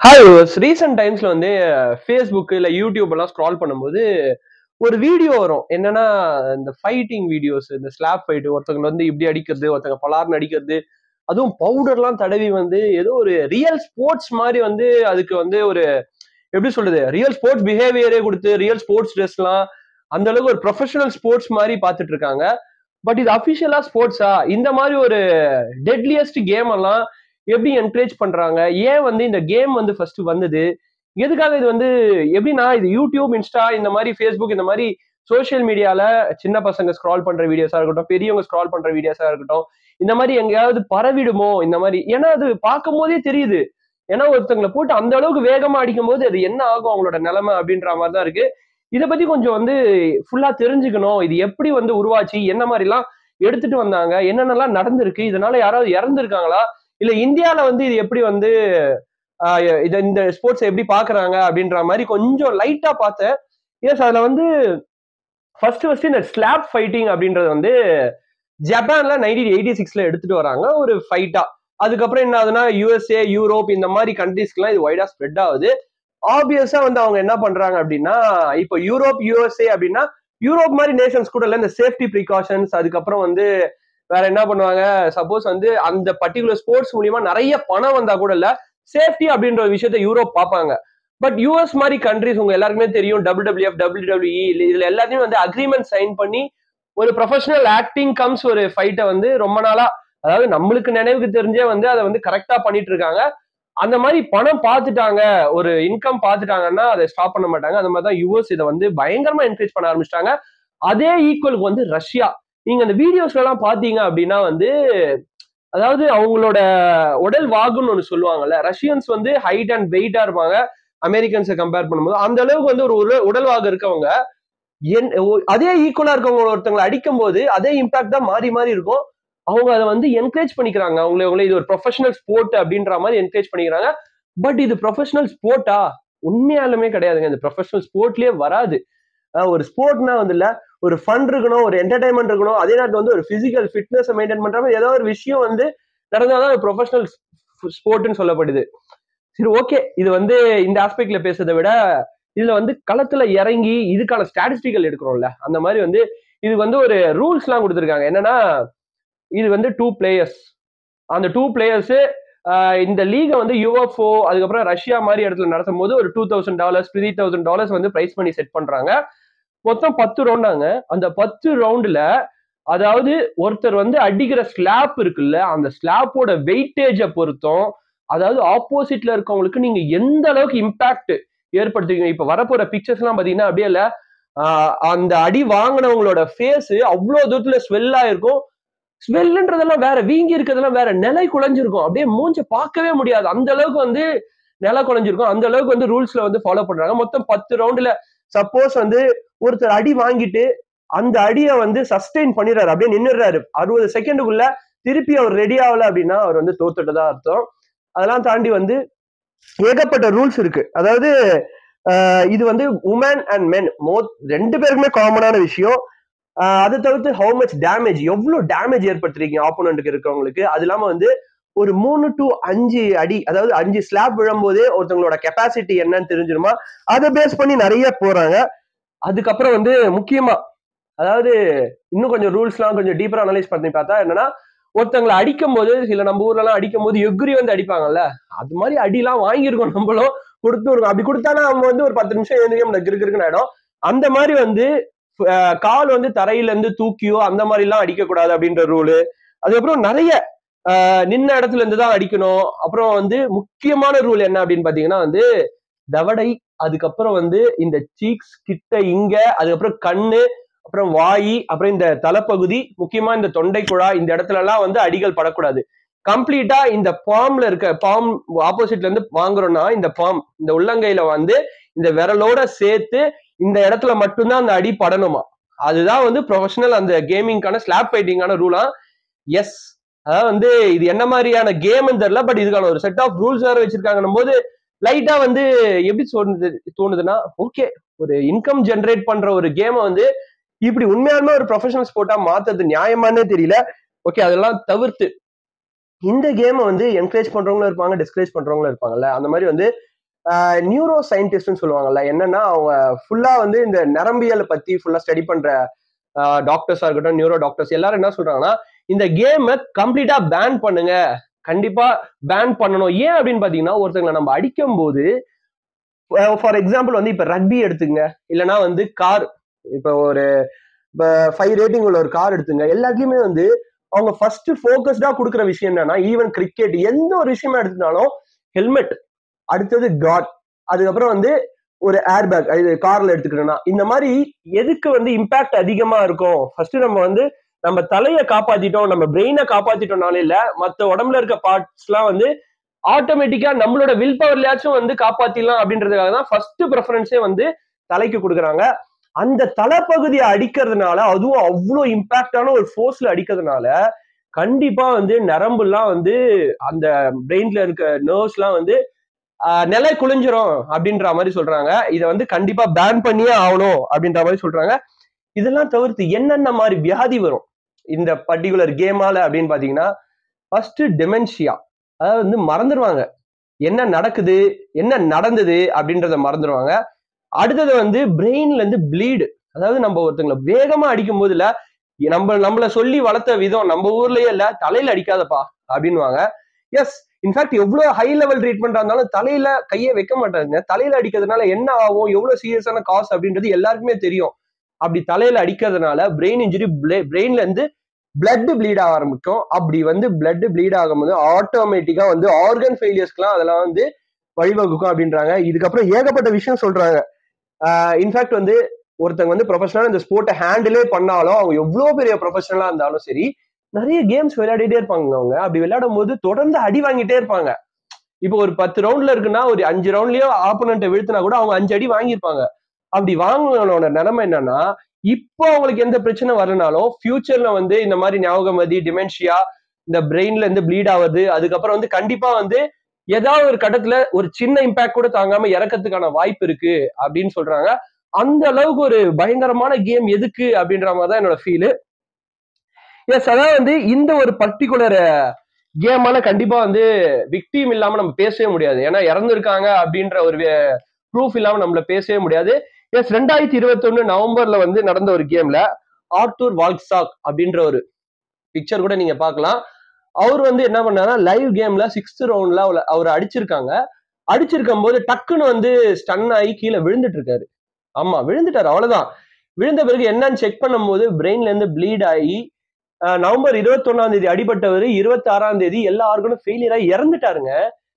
hi recent டைம்ஸ்ல வந்து Facebook இல்ல யூடியூப் எல்லாம் ஸ்க்ரால் பண்ணும்போது ஒரு வீடியோ வரும் என்னன்னா இந்த ஃபைட்டிங் வீடியோஸ் இந்த ஸ்லாப் ஃபைட் ஒருத்தங்க வந்து இப்படி அடிக்கிறது ஒருத்தங்க பலார்னு அடிக்கிறது அதுவும் பவுடர்லாம் தடவி வந்து ஏதோ ஒரு ரியல் ஸ்போர்ட்ஸ் மாதிரி வந்து அதுக்கு வந்து ஒரு எப்படி சொல்றது ரியல் ஸ்போர்ட்ஸ் பிஹேவியரே கொடுத்து ரியல் ஸ்போர்ட்ஸ் ட்ரெஸ்லாம் அந்த அளவுக்கு ஒரு ப்ரொஃபஷனல் ஸ்போர்ட்ஸ் மாதிரி பார்த்துட்டு இருக்காங்க பட் இது அஃபிஷியலா ஸ்போர்ட்ஸா இந்த மாதிரி ஒரு டெட்லியஸ்ட் கேம் எல்லாம் எப்படி என்கரேஜ் பண்றாங்க ஏன் வந்து இந்த கேம் வந்து ஃபர்ஸ்ட் வந்தது எதுக்காக இது வந்து எப்படின்னா இது யூடியூப் இன்ஸ்டா இந்த மாதிரி ஃபேஸ்புக் இந்த மாதிரி சோஷியல் மீடியால சின்ன பசங்க ஸ்க்ரால் பண்ற வீடியோஸா இருக்கட்டும் பெரியவங்க ஸ்க்ரால் பண்ற வீடியோஸா இருக்கட்டும் இந்த மாதிரி எங்கேயாவது பரவிடுமோ இந்த மாதிரி ஏன்னா அது பார்க்கும் போதே தெரியுது ஏன்னா ஒருத்தங்களை போட்டு அந்த அளவுக்கு வேகமா அடிக்கும் போது அது என்ன ஆகும் அவங்களோட நிலைமை அப்படின்ற மாதிரி தான் இருக்கு இதை பத்தி கொஞ்சம் வந்து ஃபுல்லா தெரிஞ்சுக்கணும் இது எப்படி வந்து உருவாச்சு என்ன மாதிரி எல்லாம் எடுத்துட்டு வந்தாங்க என்னென்னலாம் நடந்திருக்கு இதனால யாராவது இறந்துருக்காங்களா இல்ல இந்தியால வந்து இது எப்படி வந்து ஆஹ் இத இந்த ஸ்போர்ட்ஸ் எப்படி பாக்குறாங்க அப்படின்ற மாதிரி கொஞ்சம் லைட்டா பார்த்தேன் எஸ் அதுல வந்து ஃபர்ஸ்ட் ஃபர்ஸ்ட் இந்த ஸ்லாப் ஃபைட்டிங் அப்படின்றது வந்து ஜப்பான்ல நைன்டீன் எயிட்டி சிக்ஸ்ல எடுத்துட்டு வராங்க ஒரு ஃபைட்டா அதுக்கப்புறம் என்ன ஆகுதுன்னா யூஎஸ்ஏ யூரோப் இந்த மாதிரி கண்ட்ரீஸ்க்குலாம் இது வைடா ஸ்ப்ரெட் ஆகுது ஆப்வியஸா வந்து அவங்க என்ன பண்றாங்க அப்படின்னா இப்போ யூரோப் யூஎஸ்ஏ அப்படின்னா யூரோப் மாதிரி நேஷன்ஸ் கூட இல்ல இந்த சேஃப்டி ப்ரிகாஷன்ஸ் அதுக்கப்புறம் வந்து வேற என்ன பண்ணுவாங்க சப்போஸ் வந்து அந்த பர்டிகுலர் ஸ்போர்ட்ஸ் மூலியமா நிறைய பணம் வந்தா கூட இல்ல சேஃப்டி அப்படின்ற ஒரு விஷயத்த யூரோப் பார்ப்பாங்க பட் யூஎஸ் மாதிரி கண்ட்ரிஸ் உங்க எல்லாருக்குமே தெரியும் டபிள்யூ டபிள்யூஎஃப் டபிள்யூ டபிள்யூஇ இதுல எல்லாத்தையும் வந்து அக்ரிமெண்ட் சைன் பண்ணி ஒரு ப்ரொஃபஷனல் ஆக்டிங் கம்ஸ் ஒரு ஃபைட்டை வந்து ரொம்ப நாளா அதாவது நம்மளுக்கு நினைவுக்கு தெரிஞ்சே வந்து அதை வந்து கரெக்டா பண்ணிட்டு இருக்காங்க அந்த மாதிரி பணம் பார்த்துட்டாங்க ஒரு இன்கம் பார்த்துட்டாங்கன்னா அதை ஸ்டாப் பண்ண மாட்டாங்க அந்த மாதிரி தான் யூஎஸ் இதை வந்து பயங்கரமா என்கரேஜ் பண்ண ஆரம்பிச்சிட்டாங்க அதே ஈக்குவலுக்கு வந்து ரஷ்யா நீங்க அந்த வீடியோஸ்ல எல்லாம் பாத்தீங்க அப்படின்னா வந்து அதாவது அவங்களோட உடல் வாகுன்னு ஒன்று சொல்லுவாங்கல்ல ரஷ்யன்ஸ் வந்து ஹைட் அண்ட் வெயிட்டா இருப்பாங்க அமெரிக்கன்ஸை கம்பேர் பண்ணும்போது அந்த அளவுக்கு வந்து ஒரு உடல் உடல் வாகு இருக்கவங்க என் அதே ஈக்குவலா இருக்கவங்க ஒருத்தவங்களை அடிக்கும் போது அதே இம்பாக்ட் தான் மாறி மாறி இருக்கும் அவங்க அதை வந்து என்கரேஜ் பண்ணிக்கிறாங்க அவங்கள அவங்களே இது ஒரு ப்ரொஃபஷனல் ஸ்போர்ட் அப்படின்ற மாதிரி என்கரேஜ் பண்ணிக்கிறாங்க பட் இது ப்ரொஃபஷனல் ஸ்போர்ட்டா உண்மையாலுமே கிடையாதுங்க இந்த ப்ரொஃபஷனல் ஸ்போர்ட்லயே வராது ஒரு ஸ்போர்ட்னா வந்து இல்ல ஒரு ஃபன் இருக்கணும் ஒரு என்டர்டைன்மெண்ட் இருக்கணும் அதே நேரத்தில் வந்து ஒரு பிசிக்கல் ஃபிட்னஸ் மெயின்டைன் பண்ற மாதிரி ஏதோ ஒரு விஷயம் வந்து நடந்தாதான் ப்ரொஃபஷனல் ஸ்போர்ட்னு சொல்லப்படுது சரி ஓகே இது வந்து இந்த ஆஸ்பெக்ட்ல பேசுறதை விட இதுல வந்து களத்துல இறங்கி இதுக்கான ஸ்டாட்டிஸ்டிக்கல் எடுக்கிறோம்ல அந்த மாதிரி வந்து இது வந்து ஒரு ரூல்ஸ் எல்லாம் கொடுத்துருக்காங்க என்னன்னா இது வந்து டூ பிளேயர்ஸ் அந்த டூ பிளேயர்ஸ் இந்த லீகை வந்து யுஎஃப்ஓ அதுக்கப்புறம் ரஷ்யா மாதிரி இடத்துல நடத்தும் போது ஒரு two thousand dollars three thousand dollars வந்து பிரைஸ் பண்ணி செட் பண்றாங்க மொத்தம் பத்து ரவுண்டாங்க அந்த பத்து ரவுண்டுல அதாவது ஒருத்தர் வந்து அடிக்கிற ஸ்லாப் இருக்குல்ல அந்த ஸ்லாப்போட வெயிட்டேஜை பொறுத்தும் அதாவது ஆப்போசிட்ல இருக்கவங்களுக்கு நீங்க எந்த அளவுக்கு இம்பாக்ட் ஏற்படுத்துவீங்க இப்ப வரப்போற பிக்சர்ஸ் எல்லாம் பாத்தீங்கன்னா அப்படியே இல்ல அந்த அடி வாங்கினவங்களோட ஃபேஸ் அவ்வளவு தூரத்துல ஸ்வெல்லா இருக்கும் ஸ்மெல்ன்றதெல்லாம் வேற வீங்கி இருக்கிறதெல்லாம் வேற நிலை குலைஞ்சிருக்கும் அப்படியே மூஞ்ச பார்க்கவே முடியாது அந்த அளவுக்கு வந்து நிலை குலைஞ்சிருக்கும் அந்த அளவுக்கு வந்து ரூல்ஸ்ல வந்து ஃபாலோ பண்றாங்க மொத்தம் பத்து ரவுண்டுல சப்போஸ் வந்து ஒருத்தர் அடி வாங்கிட்டு அந்த அடியை வந்து சஸ்டெயின் பண்ணிடுறாரு அப்படியே நின்னுடுறாரு அறுபது செகண்டுக்குள்ள திருப்பி அவர் ரெடி ஆகல அப்படின்னா அவர் வந்து தோத்துட்டதா அர்த்தம் அதெல்லாம் தாண்டி வந்து ஏகப்பட்ட ரூல்ஸ் இருக்கு அதாவது இது வந்து உமன் அண்ட் மென் மோ ரெண்டு பேருக்குமே காமனான விஷயம் அதை தவிர்த்து ஹவு மச் டேமேஜ் எவ்வளவு டேமேஜ் ஏற்படுத்திருக்கீங்க ஆப்போனண்ட்டுக்கு இருக்கவங்களுக்கு அது இல்லாம வந்து ஒரு மூணு டு அஞ்சு அடி அதாவது அஞ்சு ஸ்லாப் விழும்போதே ஒருத்தவங்களோட கெப்பாசிட்டி என்னன்னு தெரிஞ்சிருமா அதை பேஸ் பண்ணி நிறைய போறாங்க அதுக்கப்புறம் வந்து முக்கியமா அதாவது இன்னும் கொஞ்சம் ரூல்ஸ்லாம் கொஞ்சம் டீப்பரா அனலைஸ் பண்ணி பார்த்தா என்னன்னா ஒருத்தவங்களை அடிக்கும் போது சில நம்ம ஊர்ல எல்லாம் அடிக்கும் போது எக்ரி வந்து அடிப்பாங்கல்ல அது மாதிரி அடிலாம் வாங்கியிருக்கோம் நம்மளும் கொடுத்து அப்படி கொடுத்தானா அவங்க வந்து ஒரு பத்து நிமிஷம் எழுந்திரிக்க கிருக்குன்னு ஆயிடும் அந்த மாதிரி வந்து கால் வந்து தரையில இருந்து தூக்கியோ அந்த மாதிரி எல்லாம் அடிக்கக்கூடாது அப்படின்ற ரூலு அதுக்கப்புறம் நிறைய நின்ன இடத்துல இருந்து தான் அடிக்கணும் அப்புறம் வந்து முக்கியமான ரூல் என்ன அப்படின்னு பாத்தீங்கன்னா வந்து தவடை அதுக்கப்புறம் வந்து இந்த சீக்ஸ் கிட்ட இங்க அதுக்கப்புறம் கண்ணு அப்புறம் வாய் அப்புறம் இந்த தலைப்பகுதி முக்கியமா இந்த தொண்டை குழா இந்த இடத்துல எல்லாம் வந்து அடிகள் படக்கூடாது கம்ப்ளீட்டா இந்த பாம்ல இருக்க பாம் ஆப்போசிட்ல இருந்து வாங்குறோம்னா இந்த பாம் இந்த உள்ளங்கையில வந்து இந்த விரலோட சேர்த்து இந்த இடத்துல மட்டும்தான் அந்த அடி படணுமா அதுதான் வந்து ப்ரொஃபஷனல் அந்த கேமிங்கான ஸ்லாப் ஃபைட்டிங்கான ரூலா எஸ் அதாவது வந்து இது என்ன மாதிரியான கேம்னு தெரியல பட் இதுக்கான ஒரு செட் ஆஃப் ரூல்ஸ் வேற வச்சிருக்காங்கன்னும் போது லைட்டா வந்து எப்படி தோணுது தோணுதுன்னா ஓகே ஒரு இன்கம் ஜென்ரேட் பண்ற ஒரு கேமை வந்து இப்படி உண்மையாலுமே ஒரு ப்ரொஃபஷனல் ஸ்போர்ட்டா மாத்தது நியாயமானே தெரியல ஓகே அதெல்லாம் தவிர்த்து இந்த கேமை வந்து என்கரேஜ் பண்றவங்களும் இருப்பாங்க டிஸ்கரேஜ் பண்றவங்களும் இருப்பாங்கல்ல அந்த மாதிரி வந்து நியூரோ சயின்டிஸ்ட்னு சொல்லுவாங்கல்ல என்னன்னா அவங்க ஃபுல்லா வந்து இந்த நரம்பியலை பத்தி ஃபுல்லா ஸ்டடி பண்ற டாக்டர்ஸா இருக்கட்டும் நியூரோ டாக்டர்ஸ் எல்லாரும் என்ன சொல்றாங்கன்னா இந்த கேமை கம்ப்ளீட்டா பேன் பண்ணுங்க கண்டிப்பா பேன் பண்ணணும் ஏன் அப்படின்னு பாத்தீங்கன்னா ஒருத்தங்களை நம்ம அடிக்கும் போது ஃபார் எக்ஸாம்பிள் வந்து இப்ப ரக்பி எடுத்துங்க இல்லைன்னா வந்து கார் இப்ப ஒரு இப்போ ஃபைவ் ரேட்டிங் உள்ள ஒரு கார் எடுத்துங்க எல்லாத்துலயுமே வந்து அவங்க ஃபர்ஸ்ட் ஃபோக்கஸ்டா கொடுக்குற விஷயம் என்னன்னா ஈவன் கிரிக்கெட் எந்த ஒரு விஷயமா எடுத்துனாலும் ஹெல்மெட் அடுத்தது காட் அதுக்கப்புறம் வந்து ஒரு ஏர் பேக் இது கார்ல எடுத்துக்கிட்டோம்னா இந்த மாதிரி எதுக்கு வந்து இம்பாக்ட் அதிகமா இருக்கும் ஃபர்ஸ்ட் நம்ம வந்து நம்ம தலையை காப்பாத்திட்டோம் நம்ம பிரெயினை காப்பாத்திட்டோம்னாலே இல்ல மத்த உடம்புல இருக்க பார்ட்ஸ் எல்லாம் வந்து ஆட்டோமேட்டிக்கா நம்மளோட வில் பவர்லயாச்சும் வந்து காப்பாத்திடலாம் அப்படின்றதுக்காக தான் ஃபர்ஸ்ட் ப்ரெஃபரன்ஸே வந்து தலைக்கு கொடுக்குறாங்க அந்த தலைப்பகுதியை அடிக்கிறதுனால அதுவும் அவ்வளோ இம்பாக்டான ஒரு ஃபோர்ஸ்ல அடிக்கிறதுனால கண்டிப்பா வந்து நரம்புலாம் வந்து அந்த பிரெயின்ல இருக்க நர்வ்ஸ்லாம் வந்து ஆஹ், நிலை குளிஞ்சிரும் அப்படின்ற மாதிரி சொல்றாங்க இதை வந்து கண்டிப்பா பேன் பண்ணியே ஆகணும் அப்படின்ற மாதிரி சொல்றாங்க இதெல்லாம் தவிர்த்து என்னென்ன மாதிரி வியாதி வரும் இந்த பர்டிகுலர் கேமால அப்படின்னு பாத்தீங்கன்னா ஃபர்ஸ்ட் டெமென்ஷியா அதாவது வந்து மறந்துடுவாங்க என்ன நடக்குது என்ன நடந்தது அப்படின்றத மறந்துடுவாங்க அடுத்தது வந்து பிரெயின்ல இருந்து ப்ளீடு அதாவது நம்ம ஒருத்தங்களை வேகமா அடிக்கும் போதுல நம்ம நம்மள சொல்லி வளர்த்த விதம் நம்ம ஊர்லயே இல்ல தலையில அடிக்காதப்பா அப்படின்வாங்க எஸ் இன்ஃபேக்ட் எவ்வளவு ஹை லெவல் ட்ரீட்மெண்ட் இருந்தாலும் தலையில கையை வைக்க மாட்டாங்க தலையில அடிக்கிறதுனால என்ன ஆகும் எவ்வளவு சீரியஸான காஸ் அப்படின்றது எல்லாருக்குமே தெரியும் அப்படி தலையில அடிக்கிறதுனால பிரெயின் இன்ஜுரி பிரெயின்ல இருந்து பிளட் ப்ளீட் ஆக ஆரம்பிக்கும் அப்படி வந்து பிளட் ப்ளீட் ஆகும்போது ஆட்டோமேட்டிக்கா வந்து ஆர்கன் ஃபெயிலியர்ஸ்க்குலாம் அதெல்லாம் வந்து வழிவகுக்கும் அப்படின்றாங்க இதுக்கப்புறம் ஏகப்பட்ட விஷயம் சொல்றாங்க இன்ஃபேக்ட் வந்து ஒருத்தங்க வந்து ப்ரொஃபஷனல் இந்த ஸ்போர்ட்டை ஹேண்டிலே பண்ணாலும் அவங்க எவ்வளவு பெரிய ப்ரொஃபஷனலா இருந்தாலும் சரி நிறைய கேம்ஸ் விளையாடிட்டே இருப்பாங்க அவங்க அப்படி விளையாடும் போது தொடர்ந்து அடி வாங்கிட்டே இருப்பாங்க இப்போ ஒரு பத்து ரவுண்ட்ல இருக்குன்னா ஒரு அஞ்சு ரவுண்ட்லயோ ஆப்போனண்ட்டை வீழ்த்தினா கூட அவங்க அஞ்சு அடி வாங்கியிருப்பாங்க அப்படி வாங்கினோட நிலைமை என்னன்னா இப்போ அவங்களுக்கு எந்த பிரச்சனை வரலனாலும் ஃபியூச்சர்ல வந்து இந்த மாதிரி ஞாபகம் மதி டிமென்ஷியா இந்த பிரெயின்ல இருந்து ப்ளீட் ஆகுது அதுக்கப்புறம் வந்து கண்டிப்பா வந்து ஏதாவது ஒரு கட்டத்துல ஒரு சின்ன இம்பாக்ட் கூட தாங்காம இறக்கறதுக்கான வாய்ப்பு இருக்கு அப்படின்னு சொல்றாங்க அந்த அளவுக்கு ஒரு பயங்கரமான கேம் எதுக்கு அப்படின்ற மாதிரி தான் என்னோட ஃபீலு எஸ் அதாவது வந்து இந்த ஒரு பர்டிகுலர் கேமால கண்டிப்பா வந்து விக்டீம் இல்லாம நம்ம பேசவே முடியாது ஏன்னா இறந்துருக்காங்க அப்படின்ற ஒரு ப்ரூஃப் இல்லாம நம்மள பேசவே முடியாது எஸ் ரெண்டாயிரத்தி இருபத்தொன்னு நவம்பர்ல வந்து நடந்த ஒரு கேம்ல ஆர்டூர் வால்சாக் அப்படின்ற ஒரு பிக்சர் கூட நீங்க பார்க்கலாம் அவர் வந்து என்ன பண்ணாருன்னா லைவ் கேம்ல சிக்ஸ்த் ரவுண்ட்ல அவர் அடிச்சிருக்காங்க அடிச்சிருக்கும் போது டக்குன்னு வந்து ஸ்டன் ஆகி கீழே விழுந்துட்டு இருக்காரு ஆமா விழுந்துட்டாரு அவ்வளவுதான் விழுந்த பிறகு என்னன்னு செக் பண்ணும்போது பிரெயின்ல இருந்து ப்ளீட் ஆகி அஹ், நவம்பர் இருபத்தொன்னாம் தேதி அடிபட்டவர் இருபத்தி ஆறாம் தேதி எல்லா ஆர்கனும் ஃபெயிலியர் ஆகி இறந்துட்டாருங்க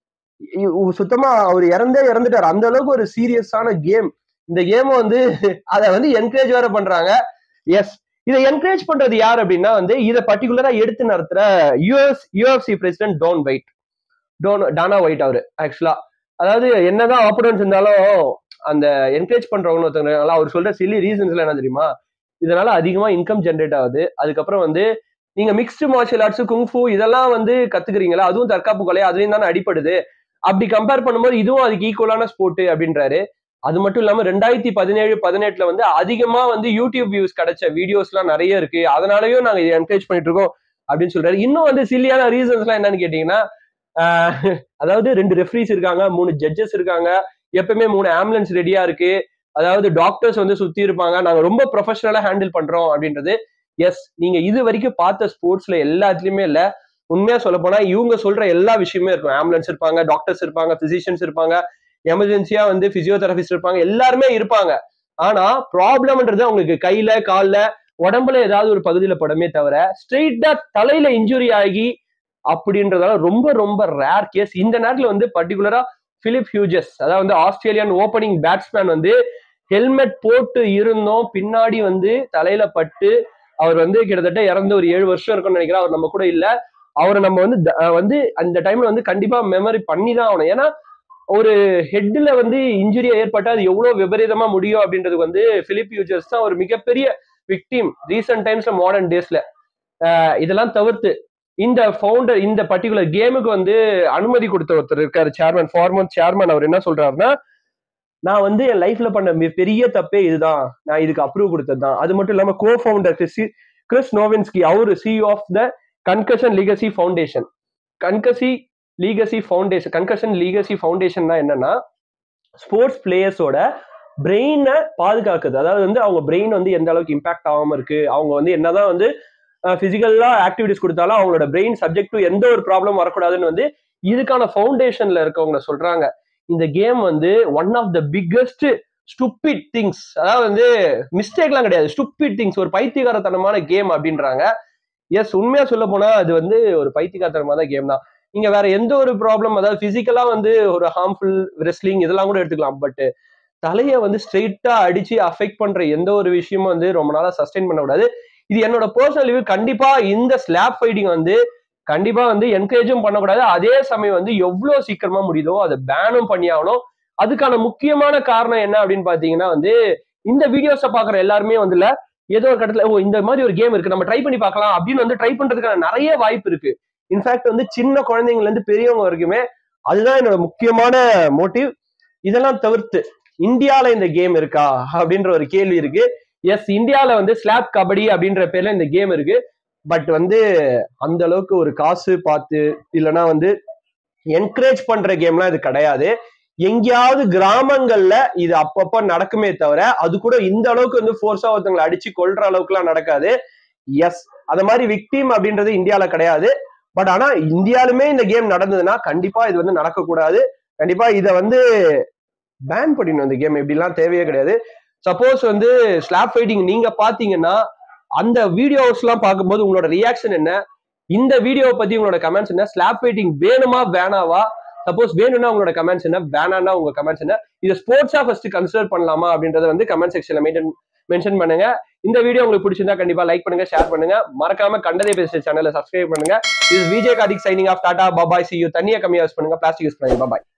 இ- உ- சுத்தமா அவர் இறந்தே இறந்துட்டாரு அந்த அளவுக்கு ஒரு சீரியஸான கேம் இந்த கேம் வந்து அதை வந்து என்கரேஜ் வேற பண்றாங்க எஸ் இதை என்கரேஜ் பண்றது யார் அப்படின்னா வந்து இதை பர்டிகுலரா எடுத்து நடத்துற US UFC president Don White Don Dana White அவரு ஆக்சுவலா அதாவது என்னதான் ஆப்போனன்ஸ் இருந்தாலும் அந்த என்கரேஜ் பண்றவங்க ஒருத்தவங்க அவர் சொல்ற சில்லி ரீசன்ஸ்ல என்ன தெரியுமா இதனால அதிகமா இன்கம் ஜென்ரேட் ஆகுது அதுக்கப்புறம் வந்து நீங்க மிக்ஸ்டு மார்ஷியல் ஆர்ட்ஸ் குங்ஃபு இதெல்லாம் வந்து கத்துக்கிறீங்களா அதுவும் தற்காப்பு கொலை அதுலயும் தானே அடிப்படுது அப்படி கம்பேர் பண்ணும்போது இதுவும் அதுக்கு ஈக்குவலான ஸ்போர்ட் அப்படின்றாரு அது மட்டும் இல்லாம ரெண்டாயிரத்தி பதினேழு பதினெட்டுல வந்து அதிகமா வந்து யூடியூப் வியூஸ் கிடைச்ச வீடியோஸ் எல்லாம் நிறைய இருக்கு அதனாலயும் நாங்க இதை என்கரேஜ் பண்ணிட்டு இருக்கோம் அப்படின்னு சொல்றாரு இன்னும் வந்து சில்லியான ரீசன்ஸ் எல்லாம் என்னன்னு கேட்டீங்கன்னா ஆஹ், அதாவது ரெண்டு ரெஃப்ரிஸ் இருக்காங்க மூணு ஜட்ஜஸ் இருக்காங்க எப்பவுமே மூணு ஆம்புலன்ஸ் ரெடியா இருக்கு அதாவது டாக்டர்ஸ் வந்து சுத்தி இருப்பாங்க நாங்க ரொம்ப ப்ரொஃபஷனலா ஹேண்டில் பண்றோம் அப்படின்றது எஸ் நீங்க இது வரைக்கும் பார்த்த ஸ்போர்ட்ஸ்ல எல்லாத்துலயுமே இல்ல உண்மையா சொல்ல போனா இவங்க சொல்ற எல்லா விஷயமே இருக்கும் ஆம்புலன்ஸ் இருப்பாங்க டாக்டர்ஸ் இருப்பாங்க பிசிஷியன்ஸ் இருப்பாங்க எமர்ஜென்சியா வந்து பிசியோதெரபிஸ்ட் இருப்பாங்க எல்லாருமே இருப்பாங்க ஆனா ப்ராப்ளம்ன்றது அவங்களுக்கு கையில கால்ல உடம்புல ஏதாவது ஒரு பகுதியில படமே தவிர ஸ்ட்ரெயிட்டா தலையில இன்ஜுரி ஆகி அப்படின்றதால ரொம்ப ரொம்ப ரேர் கேஸ் இந்த நேரத்துல வந்து பர்டிகுலரா பிலிப் ஹியூஜஸ் அதாவது வந்து ஆஸ்திரேலியன் ஓப்பனிங் பேட்ஸ்மேன் வந்து ஹெல்மெட் போட்டு இருந்தோம் பின்னாடி வந்து தலையில பட்டு அவர் வந்து கிட்டத்தட்ட இறந்து ஒரு ஏழு வருஷம் இருக்கும்னு நினைக்கிறேன் அவர் நம்ம கூட இல்ல அவரை நம்ம வந்து த- அஹ் வந்து அந்த டைம்ல வந்து கண்டிப்பா மெமரி பண்ணி தான் ஆகணும் ஏன்னா ஒரு ஹெட்ல வந்து இன்ஜுரி ஏற்பட்டா அது எவ்வளவு விபரீதமா முடியும் அப்படின்றதுக்கு வந்து பிலிப் யூஜர்ஸ் தான் ஒரு மிகப்பெரிய விக்டீம் ரீசெண்ட் டைம்ஸ்ல மாடர்ன் டேஸ்ல இதெல்லாம் தவிர்த்து இந்த ஃபவுண்டர் இந்த பர்டிகுலர் கேமுக்கு வந்து அனுமதி கொடுத்த ஒருத்தர் இருக்காரு சேர்மன் ஃபார்மர் சேர்மன் அவர் என்ன சொல்றாருன்னா நான் வந்து என் லைஃப்ல பண்ண மிக பெரிய தப்பே இதுதான் நான் இதுக்கு அப்ரூவ் கொடுத்தது தான் அது மட்டும் இல்லாம கோ ஃபவுண்டர் கிறிஸ் நோவின்ஸ்கி அவரு CEO of the concussion legacy foundation concussion legacy foundation concussion legacy foundation என்னன்னா ஸ்போர்ட்ஸ் பிளேயர்ஸோட பிரெயினை பாதுகாக்குது அதாவது வந்து அவங்க பிரெயின் வந்து எந்த அளவுக்கு இம்பாக்ட் ஆகாம இருக்கு அவங்க வந்து என்னதான் வந்து பிசிக்கலா ஆக்டிவிட்டிஸ் கொடுத்தாலும் அவங்களோட பிரெயின் சப்ஜெக்ட் டு எந்த ஒரு ப்ராப்ளம் வரக்கூடாதுன்னு வந்து இதுக்கான ஃபவுண்டேஷன்ல இருக்கவங்க சொல்றாங்க இந்த கேம் வந்து one of the biggest stupid things அதாவது வந்து மிஸ்டேக்லாம் கிடையாது ஸ்டூப்பிட் திங்ஸ் ஒரு பைத்தியகாரத்தனமான கேம் அப்படின்றாங்க எஸ் உண்மையா சொல்ல போனா அது வந்து ஒரு பைத்தியகாரத்தனமான கேம் தான் நீங்க வேற எந்த ஒரு ப்ராப்ளம் அதாவது பிசிக்கலா வந்து ஒரு ஹார்ம்ஃபுல் ரெஸ்லிங் இதெல்லாம் கூட எடுத்துக்கலாம் பட் தலையை வந்து ஸ்ட்ரெயிட்டா அடிச்சு அஃபெக்ட் பண்ற எந்த ஒரு விஷயமும் வந்து ரொம்ப நாளா சஸ்டெயின் பண்ணக்கூடாது இது என்னோட பர்சனல் ரிவ்யூ கண்டிப்பா இந்த ஸ்லாப் ஃபைட்டிங் வந்து கண்டிப்பா வந்து என்கரேஜும் பண்ணக்கூடாது அதே சமயம் வந்து எவ்வளவு சீக்கிரமா முடியுதோ அதை பேனும் பண்ணி ஆகணும் அதுக்கான முக்கியமான காரணம் என்ன அப்படின்னு பாத்தீங்கன்னா வந்து இந்த வீடியோஸை பாக்குற எல்லாருமே வந்து இல்ல ஏதோ ஒரு கட்டத்துல ஓ இந்த மாதிரி ஒரு கேம் இருக்கு நம்ம ட்ரை பண்ணி பார்க்கலாம் அப்படின்னு வந்து ட்ரை பண்றதுக்கான நிறைய வாய்ப்பு இருக்கு இன்ஃபேக்ட் வந்து சின்ன குழந்தைங்கள்ல இருந்து பெரியவங்க வரைக்குமே அதுதான் என்னோட முக்கியமான மோட்டிவ் இதெல்லாம் தவிர்த்து இந்தியால இந்த கேம் இருக்கா அப்படின்ற ஒரு கேள்வி இருக்கு எஸ் இந்தியால வந்து ஸ்லாப் கபடி அப்படின்ற பேர்ல இந்த கேம் இருக்கு பட் வந்து அந்த அளவுக்கு ஒரு காசு பார்த்து இல்லைன்னா வந்து என்கரேஜ் பண்ற கேம்லாம் இது கிடையாது எங்கேயாவது கிராமங்கள்ல இது அப்பப்ப நடக்குமே தவிர அது கூட இந்த அளவுக்கு வந்து ஃபோர்ஸா ஒருத்தவங்களை அடிச்சு கொல்ற அளவுக்குலாம் நடக்காது எஸ் அந்த மாதிரி விக்டீம் அப்படின்றது இந்தியால கிடையாது பட் ஆனா இந்தியாலுமே இந்த கேம் நடந்ததுன்னா கண்டிப்பா இது வந்து நடக்கக்கூடாது கண்டிப்பா இதை வந்து பேன் பண்ணிடணும் இந்த கேம் இப்படிலாம் தேவையே கிடையாது சப்போஸ் வந்து ஸ்லாப் ஃபைட்டிங் நீங்க பாத்தீங்கன்னா அந்த வீடியோஸ் எல்லாம் பார்க்கும்போது உங்களோட ரியாக்ஷன் என்ன இந்த வீடியோவை பத்தி உங்களோட கமெண்ட்ஸ் என்ன ஸ்லாப் ஃபைட்டிங் வேணுமா வேணாவா சப்போஸ் வேணும்னா உங்களோட கமெண்ட்ஸ் என்ன வேணாம்னா உங்க கமெண்ட்ஸ் என்ன இதை ஸ்போர்ட்ஸா ஃபர்ஸ்ட் கன்சிடர் பண்ணலாமா அப்படின்றத வந்து கமெண்ட் செக்ஷன்ல மெயின்டைன் மென்ஷன் பண்ணுங்க இந்த வீடியோ உங்களுக்கு பிடிச்சிருந்தா கண்டிப்பா லைக் பண்ணுங்க ஷேர் பண்ணுங்க மறக்காம கண்டதே பேச சேனலை சப்ஸ்கிரைப் பண்ணுங்க இது Vijay Karthik signing off tata bye bye see you தண்ணியை கம்மியா யூஸ் பண்ணுங்க பிளாஸ்டிக் யூஸ் பண்ணுங்க பாபாய்